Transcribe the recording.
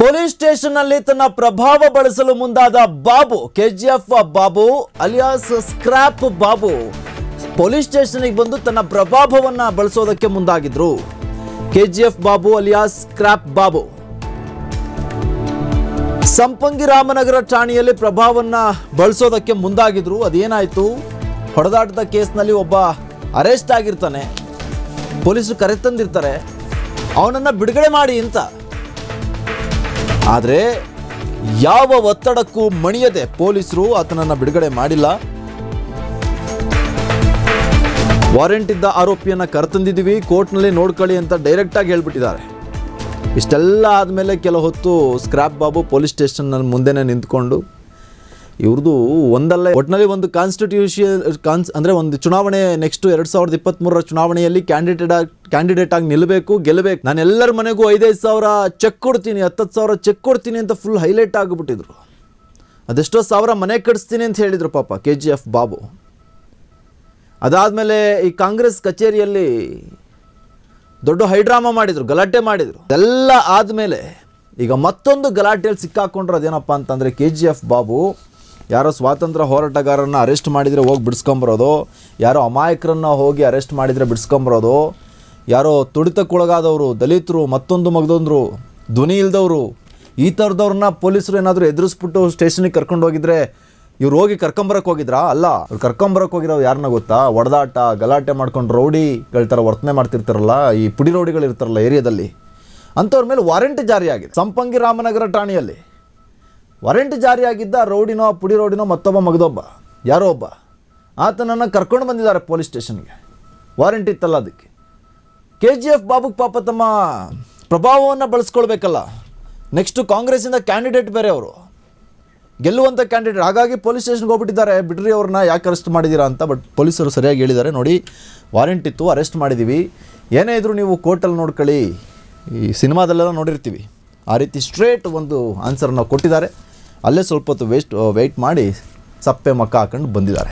police station ನಲ್ಲಿ ತನ್ನ ಪ್ರಭಾವ ಬಳಸಲು ಮುಂದಾದ Babu KGF Babu alias scrap Babu police ಸ್ಟೇಷನ್ಗೆ ಬಂದು ತನ್ನ ಪ್ರಭಾವವನ್ನ ಬಳಸೋದಕ್ಕೆ ಮುಂದಾಗಿದ್ರು KGF Babu alias scrap Babu Sampangi Ramanagara ಠಾಣೆಯಲ್ಲಿ ಪ್ರಭಾವನ್ನ ಬಳಸೋದಕ್ಕೆ ಮುಂದಾಗಿದ್ರು ಅದೇನಾಯ್ತು ಹೊಡೆದಾಟದ ಕೇಸ್ನಲ್ಲಿ ಒಬ್ಬ ಅರೆಸ್ಟ್ ಆಗಿರ್ತಾನೆ ಪೊಲೀಸರು ಕರೆತಂದಿರ್ತಾರೆ ಅವನನ್ನ ಬಿಡುಗಡೆ ಮಾಡಿ ಅಂತ ಆದರೆ ಯಾವ ಒತ್ತಡಕ್ಕೂ ಮಣಿಯದೆ ಪೊಲೀಸರು ಆತನನ್ನ ಬಿಡುಗಡೆ ಮಾಡಿಲ್ಲ ವಾರೆಂಟ್ ಇದ್ದ ಆರೋಪಿಯನ್ನ ಕರೆತಂದಿದ್ದೀವಿ ಕೋರ್ಟ್ನಲ್ಲಿ ನೋಡ್ಕೊಳ್ಳಿ ಅಂತ ಡೈರೆಕ್ಟ್ ಆಗಿ ಹೇಳ್ಬಿಟ್ಟಿದ್ದಾರೆ ಇಷ್ಟೆಲ್ಲ ಆದಮೇಲೆ ಕೆಲ ಹೊತ್ತು ಸ್ಕ್ರಾಪ್ ಬಾಬು ಪೊಲೀಸ್ ಸ್ಟೇಷನ್ನಲ್ಲಿ ಮುಂದೆನೇ ನಿಂತ್ಕೊಂಡು ಇವ್ರದ್ದು ಒಂದಲ್ಲ ಒಟ್ಟಿನಲ್ಲಿ ಒಂದು ಕಾನ್ಸ್ಟಿಟ್ಯೂಷಿಯಲ್ ಕಾನ್ಸ್ ಅಂದರೆ ಒಂದು ಚುನಾವಣೆ ನೆಕ್ಸ್ಟ್ ಎರಡು ಸಾವಿರದ ಇಪ್ಪತ್ತ್ಮೂರರ ಚುನಾವಣೆಯಲ್ಲಿ ಕ್ಯಾಂಡಿಡೇಟ್ ಆಗಿ ಕ್ಯಾಂಡಿಡೇಟ್ ಆಗಿ ನಿಲ್ಲಬೇಕು ಗೆಲ್ಲಬೇಕು ನಾನು ಎಲ್ಲರ ಮನೆಗೂ ಐದೈದು ಸಾವಿರ ಚೆಕ್ ಕೊಡ್ತೀನಿ ಹತ್ತತ್ತು ಸಾವಿರ ಚೆಕ್ ಕೊಡ್ತೀನಿ ಅಂತ ಫುಲ್ ಹೈಲೈಟ್ ಆಗಿಬಿಟ್ಟಿದ್ರು ಅದೆಷ್ಟೋ ಸಾವಿರ ಮನೆ ಕಟ್ಸ್ತೀನಿ ಅಂತ ಹೇಳಿದರು ಪಾಪ ಕೆ ಜಿ ಎಫ್ ಬಾಬು ಅದಾದಮೇಲೆ ಈ ಕಾಂಗ್ರೆಸ್ ಕಚೇರಿಯಲ್ಲಿ ದೊಡ್ಡ ಹೈಡ್ರಾಮಾ ಮಾಡಿದರು ಗಲಾಟೆ ಮಾಡಿದರು ಎಲ್ಲ ಆದಮೇಲೆ ಈಗ ಮತ್ತೊಂದು ಗಲಾಟೆಯಲ್ಲಿ ಸಿಕ್ಕಾಕೊಂಡ್ರೆ ಅದೇನಪ್ಪ ಅಂತಂದರೆ ಕೆ ಜಿ ಎಫ್ ಬಾಬು ಯಾರೋ ಸ್ವಾತಂತ್ರ್ಯ ಹೋರಾಟಗಾರರನ್ನ ಅರೆಸ್ಟ್ ಮಾಡಿದರೆ ಹೋಗಿ ಬಿಡಿಸ್ಕೊಂಬರೋದು ಯಾರೋ ಅಮಾಯಕರನ್ನ ಹೋಗಿ ಅರೆಸ್ಟ್ ಮಾಡಿದರೆ ಬಿಡಿಸ್ಕೊಂಬರೋದು ಯಾರೋ ತುಡಿತಕ್ಕೊಳಗಾದವರು ದಲಿತರು ಮತ್ತೊಂದು ಮಗದೊಂದರು ಧ್ವನಿ ಇಲ್ದವರು ಈ ಥರದವ್ರನ್ನ ಪೊಲೀಸರು ಏನಾದರೂ ಎದುರಿಸ್ಬಿಟ್ಟು ಸ್ಟೇಷನಿಗೆ ಕರ್ಕೊಂಡು ಹೋಗಿದ್ರೆ ಇವ್ರು ಹೋಗಿ ಕರ್ಕೊಂಬರಕ್ಕೆ ಹೋಗಿದ್ರಾ ಅಲ್ಲ ಇವ್ರು ಕರ್ಕೊಂಬರಕ್ಕೆ ಹೋಗಿರೋದು ಯಾರನ್ನ ಗೊತ್ತಾ ಹೊಡೆದಾಟ ಗಲಾಟೆ ಮಾಡ್ಕೊಂಡು ರೌಡಿಗಳ ಥರ ವರ್ತನೆ ಮಾಡ್ತಿರ್ತಾರಲ್ಲ ಈ ಪುಡಿ ರೌಡಿಗಳು ಇರ್ತಾರಲ್ಲ ಏರಿಯಾದಲ್ಲಿ ಅಂಥವ್ರ ಮೇಲೆ ವಾರೆಂಟ್ ಜಾರಿಯಾಗಿದೆ ಸಂಪಂಗಿ ರಾಮನಗರ ಠಾಣೆಯಲ್ಲಿ ವಾರೆಂಟ್ ಜಾರಿಯಾಗಿದ್ದ ರೌಡಿನೋ ಪುಡಿ ರೌಡಿನೋ ಮತ್ತೊಬ್ಬ ಮಗದೊಬ್ಬ ಯಾರೋ ಒಬ್ಬ ಆತನನ್ನು ಕರ್ಕೊಂಡು ಬಂದಿದ್ದಾರೆ ಪೊಲೀಸ್ ಸ್ಟೇಷನ್ಗೆ ವಾರೆಂಟ್ ಇತ್ತಲ್ಲ ಅದಕ್ಕೆ ಕೆ ಜಿ ಎಫ್ ಬಾಬುಗೆ ಪಾಪ ತಮ್ಮ ಪ್ರಭಾವವನ್ನು ಬಳಸ್ಕೊಳ್ಬೇಕಲ್ಲ ನೆಕ್ಸ್ಟು ಕಾಂಗ್ರೆಸ್ಸಿಂದ ಕ್ಯಾಂಡಿಡೇಟ್ ಬೇರೆ ಅವರು ಗೆಲ್ಲುವಂಥ ಕ್ಯಾಂಡಿಡೇಟ್ ಹಾಗಾಗಿ ಪೊಲೀಸ್ ಸ್ಟೇಷನ್ಗೆ ಹೋಗ್ಬಿಟ್ಟಿದ್ದಾರೆ ಬಿಡ್ರಿ ಅವ್ರನ್ನ ಯಾಕೆ ಅರೆಸ್ಟ್ ಮಾಡಿದ್ದೀರಾ ಅಂತ ಬಟ್ ಪೊಲೀಸರು ಸರಿಯಾಗಿ ಹೇಳಿದ್ದಾರೆ ನೋಡಿ ವಾರೆಂಟ್ ಇತ್ತು ಅರೆಸ್ಟ್ ಮಾಡಿದ್ದೀವಿ ಏನೇ ಇದ್ರೂ ನೀವು ಕೋರ್ಟಲ್ಲಿ ನೋಡ್ಕೊಳ್ಳಿ ಈ ಸಿನಿಮಾದಲ್ಲೆಲ್ಲ ನೋಡಿರ್ತೀವಿ ಆ ರೀತಿ ಸ್ಟ್ರೇಟ್ ಒಂದು ಆನ್ಸರ್ನ ಕೊಟ್ಟಿದ್ದಾರೆ ಅಲ್ಲೇ ಸ್ವಲ್ಪ ಹೊತ್ತು ವೇಸ್ಟ್ ವೆಯ್ಟ್ ಮಾಡಿ ಸಪ್ಪೆ ಮಕ್ಕ ಹಾಕೊಂಡು ಬಂದಿದ್ದಾರೆ